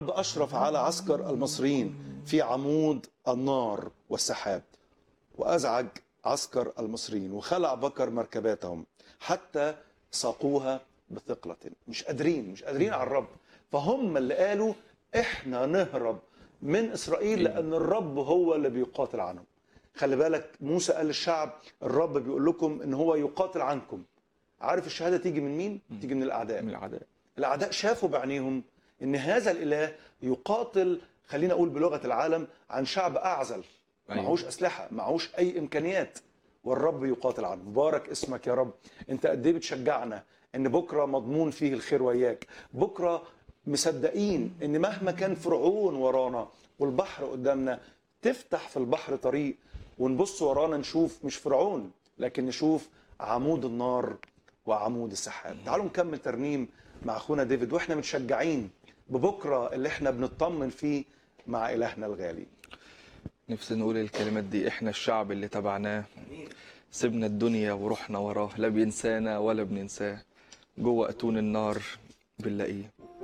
أشرف على عسكر المصريين في عمود النار والسحاب وأزعج عسكر المصريين وخلع بكر مركباتهم حتى ساقوها بثقلة مش قادرين مش قادرين على الرب فهم اللي قالوا احنا نهرب من إسرائيل لأن الرب هو اللي بيقاتل عنهم خلي بالك موسى قال للشعب الرب بيقول لكم ان هو يقاتل عنكم عارف الشهاده تيجي من مين تيجي من الاعداء من الأعداء الاعداء شافوا بعينيهم ان هذا الاله يقاتل خلينا اقول بلغه العالم عن شعب اعزل أيوة. معهوش اسلحه معهوش اي امكانيات والرب يقاتل عنه مبارك اسمك يا رب انت قد ايه بتشجعنا ان بكره مضمون فيه الخير وياك بكره مصدقين ان مهما كان فرعون ورانا والبحر قدامنا تفتح في البحر طريق ونبص ورانا نشوف مش فرعون لكن نشوف عمود النار وعمود السحاب تعالوا نكمل ترنيم مع اخونا ديفيد واحنا متشجعين ببكره اللي احنا بنطمن فيه مع الهنا الغالي نفسي نقول الكلمات دي احنا الشعب اللي تبعناه سيبنا الدنيا ورحنا وراه لا بينسانا ولا بننساه جوه اتون النار بنلاقيه